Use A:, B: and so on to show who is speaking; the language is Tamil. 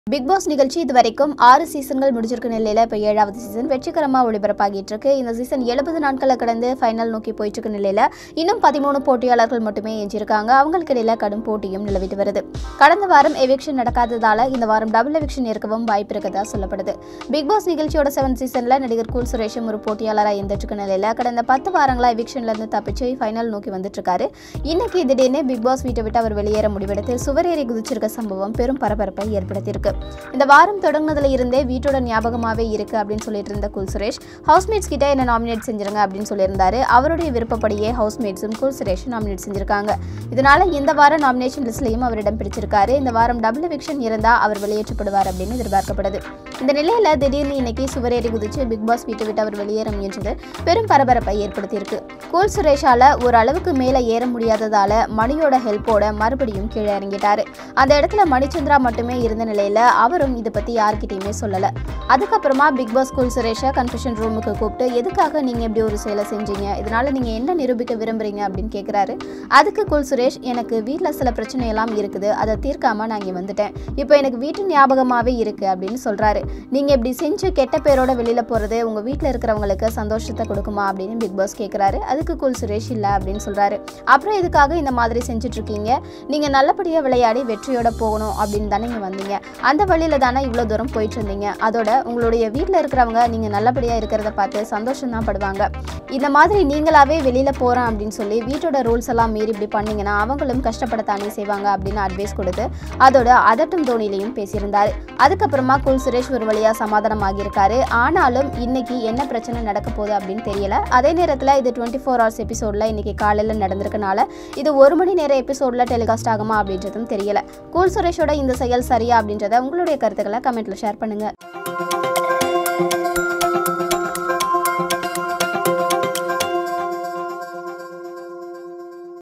A: பிக் பாஸ் நிகழ்ச்சி இதுவரைக்கும் ஆறு சீசன்கள் முடிஞ்சிருக்க நிலையில இப்போ ஏழாவது சீசன் வெற்றிகரமாக ஒளிபரப்பாகிட்டு இருக்கு இந்த சீசன் எழுபது நாட்களை கடந்து ஃபைனல் நோக்கி போயிட்டு இருக்க நிலையில இன்னும் பதிமூணு போட்டியாளர்கள் மட்டுமே எஞ்சிருக்காங்க அவங்களுக்கு இடையில கடும் போட்டியும் நிலவிட்டு வருது கடந்த வாரம் எவிக்ஷன் நடக்காததால இந்த வாரம் டபுள் எவிக்ஷன் இருக்கவும் வாய்ப்பு இருக்கதா சொல்லப்படுது பிக் பாஸ் நிகழ்ச்சியோட செவன் சீசன்ல நடிகர் கூல் சுரேஷும் ஒரு போட்டியாளராக இருந்துட்டு இருக்க நிலையில கடந்த பத்து வாரங்களா எவிக்ஷன்ல இருந்து தப்பிச்சு ஃபைனல் நோக்கி வந்துட்டு இருக்காரு இன்னைக்கு திடீர்னு பிக் பாஸ் வீட்டை விட்டு அவர் வெளியேற முடிவெடுத்து சுவரேறி குதிச்சிருக்க சம்பவம் பெரும் பரபரப்பை ஏற்படுத்தியிருக்கு இந்த வாரம் தொடங்கினதுல இருந்தே வீட்டோட ஞாபகமாவே இருக்கு அப்படின்னு சொல்லிட்டு இருந்த குல் சுரேஷ் ஹவுஸ்மேட்ஸ் கிட்ட என்ன நாமினேட் செஞ்சிருங்க அப்படின்னு சொல்லியிருந்தாரு அவருடைய விருப்பப்படியே ஹவுஸ்மேட்ஸும் குல் சுரேஷ் நாமினேட் செஞ்சிருக்காங்க இதனால இந்த வாரம் நாமினேஷன் லிஸ்ட்லையும் அவரிடம் பிடிச்சிருக்காரு இந்த வாரம் டபுள் எவிக்ஷன் இருந்தா அவர் வெளியேற்றப்படுவார் அப்படின்னு எதிர்பார்க்கப்படுது இந்த நிலையில திடீர்னு இன்னைக்கு சுவரேறி குதிச்சு பிக் பாஸ் வீட்டை விட்டு அவர் வெளியேற முயன்றது பெரும் பரபரப்பை ஏற்படுத்தியிருக்கு கூல் சுரேஷால ஒரு அளவுக்கு மேல ஏற முடியாததால மணியோட ஹெல்ப்போட மறுபடியும் கீழே இறங்கிட்டாரு அந்த இடத்துல மணிச்சந்திரா மட்டுமே இருந்த நிலையில அவரும் இதை பத்தி யார்கிட்டயுமே சொல்லல அதுக்கப்புறமா பிக் பாஸ் கூல் சுரேஷை கன்ஃபெஷன் ரூமுக்கு கூப்பிட்டு எதுக்காக நீங்க இப்படி ஒரு செயலை செஞ்சீங்க இதனால நீங்க என்ன நிரூபிக்க விரும்புறீங்க அப்படின்னு கேட்குறாரு அதுக்கு குல் சுரேஷ் எனக்கு வீட்டில் சில பிரச்சனையெல்லாம் இருக்குது அதை தீர்க்காம நான் இங்கே வந்துட்டேன் இப்போ எனக்கு வீட்டு ஞாபகமாகவே இருக்கு அப்படின்னு சொல்றாரு நீங்க இப்படி செஞ்சு கெட்ட பேரோட வெளியில போறது உங்க வீட்டில் இருக்கிறவங்களுக்கு சந்தோஷத்தை கொடுக்குமா அப்படின்னு பிக் பாஸ் கேட்குறாரு அதுக்கு குல் சுரேஷ் இல்லை அப்படின்னு சொல்றாரு அப்புறம் எதுக்காக இந்த மாதிரி செஞ்சுட்டு இருக்கீங்க நீங்க நல்லபடியாக விளையாடி வெற்றியோட போகணும் அப்படின்னு தானே இங்கே வந்தீங்க அந்த வழியில தானே இவ்வளோ தூரம் போயிட்டு இருந்தீங்க அதோட உங்களுடைய வீட்டில் இருக்கிறவங்க நீங்க நல்லபடியாக இருக்கிறத பார்த்து சந்தோஷம் தான் படுவாங்க இந்த மாதிரி நீங்களாவே வெளியில போறேன் அப்படின்னு சொல்லி வீட்டோட ரூல்ஸ் எல்லாம் மீறி இப்படி பண்ணீங்கன்னா அவங்களும் கஷ்டப்படத்தானே செய்வாங்க அப்படின்னு அட்வைஸ் கொடுத்து அதோட அதட்டும் தோணிலையும் பேசியிருந்தாரு அதுக்கப்புறமா குல் சுரேஷ் ஒரு வழியா சமாதானம் ஆகியிருக்காரு ஆனாலும் இன்னைக்கு என்ன பிரச்சனை நடக்க போகுது அப்படின்னு தெரியல அதே நேரத்தில் இது டுவெண்ட்டி ஃபோர் ஹவர்ஸ் எபிசோடில் இன்னைக்கு காலையில் நடந்திருக்கனால இது ஒரு மணி நேர எபிசோடில் டெலிகாஸ்ட் ஆகுமா அப்படின்றதும் தெரியல கூல் சுரேஷோட இந்த செயல் சரியா அப்படின்றத உங்களுடைய கருத்துக்களை கமெண்ட்ல ஷேர் பண்ணுங்க